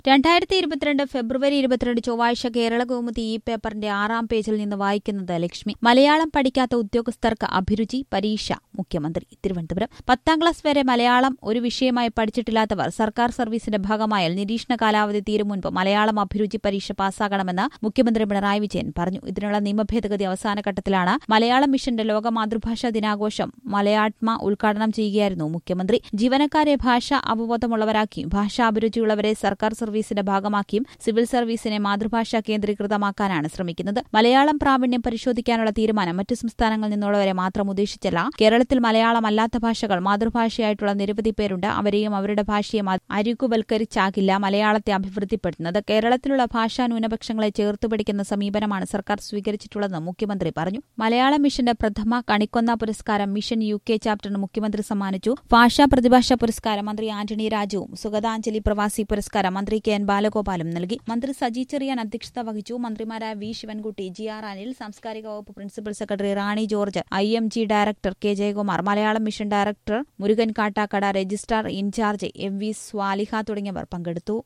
രണ്ടായിരത്തി ഇരുപത്തിരണ്ട് ഫെബ്രുവരി ഇരുപത്തിരണ്ട് ചൊവ്വാഴ്ച കേരള കൗമുദി ഈ പേപ്പറിന്റെ ആറാം പേജിൽ നിന്ന് വായിക്കുന്നത് ലക്ഷ്മി മലയാളം പഠിക്കാത്ത ഉദ്യോഗസ്ഥർക്ക് അഭിരുചി പരീക്ഷ മുഖ്യമന്ത്രി തിരുവനന്തപുരം പത്താം ക്ലാസ് വരെ മലയാളം ഒരു വിഷയമായി പഠിച്ചിട്ടില്ലാത്തവർ സർക്കാർ സർവീസിന്റെ ഭാഗമായാൽ നിരീക്ഷണ കാലാവധി തീരും മുൻപ് മലയാളം അഭിരുചി പരീക്ഷ പാസ്സാകണമെന്ന് മുഖ്യമന്ത്രി പിണറായി വിജയൻ പറഞ്ഞു ഇതിനുള്ള നിയമഭേദഗതി അവസാന ഘട്ടത്തിലാണ് മലയാളം മിഷന്റെ ലോക മാതൃഭാഷാ ദിനാഘോഷം മലയാത്മ ഉദ്ഘാടനം ചെയ്യുകയായിരുന്നു മുഖ്യമന്ത്രി ജീവനക്കാരെ ഭാഷ അവബോധമുള്ളവരാക്കിയും ഭാഷാഭിരുചിയുള്ളവരെ സർക്കാർ സർവീസിന്റെ ഭാഗമാക്കിയും സിവിൽ സർവീസിനെ മാതൃഭാഷ കേന്ദ്രീകൃതമാക്കാനാണ് ശ്രമിക്കുന്നത് മലയാളം പ്രാവീണ്യം പരിശോധിക്കാനുള്ള തീരുമാനം മറ്റു സംസ്ഥാനങ്ങളിൽ നിന്നുള്ളവരെ മാത്രം ഉദ്ദേശിച്ചല്ല കേരളത്തിൽ മലയാളം അല്ലാത്ത ഭാഷകൾ മാതൃഭാഷയായിട്ടുള്ള നിരവധി പേരുണ്ട് അവരെയും അവരുടെ ഭാഷയും അരികുവൽക്കരിച്ചാകില്ല മലയാളത്തെ അഭിവൃദ്ധിപ്പെടുത്തുന്നത് കേരളത്തിലുള്ള ഭാഷാ ന്യൂനപക്ഷങ്ങളെ ചേർത്തു പിടിക്കുന്ന സമീപനമാണ് സർക്കാർ സ്വീകരിച്ചിട്ടുള്ളതെന്ന് മുഖ്യമന്ത്രി പറഞ്ഞു മലയാള മിഷന്റെ പ്രഥമ കണിക്കൊന്ന പുരസ്കാരം മിഷൻ യു കെ ചാപ്റ്ററിന് മുഖ്യമന്ത്രി സമ്മാനിച്ചു ഭാഷാ പ്രതിഭാഷ പുരസ്കാരം മന്ത്രി ആന്റണി രാജുവും സുഗതാഞ്ജലി പ്രവാസി പുരസ്കാരം മന്ത്രി കെ എൻ ബാലഗോപാലും നൽകി മന്ത്രി സജി ചെറിയാൻ അധ്യക്ഷത വഹിച്ചു മന്ത്രിമാരായ V Sivankutty G R Anil സാംസ്കാരിക വകുപ്പ് principal secretary Rani George I M G director K Jayakumar Malayalam mission director Murukan Kattakada registrar in charge M V Swaliha തുടങ്ങിയവർ പങ്കെടുത്തു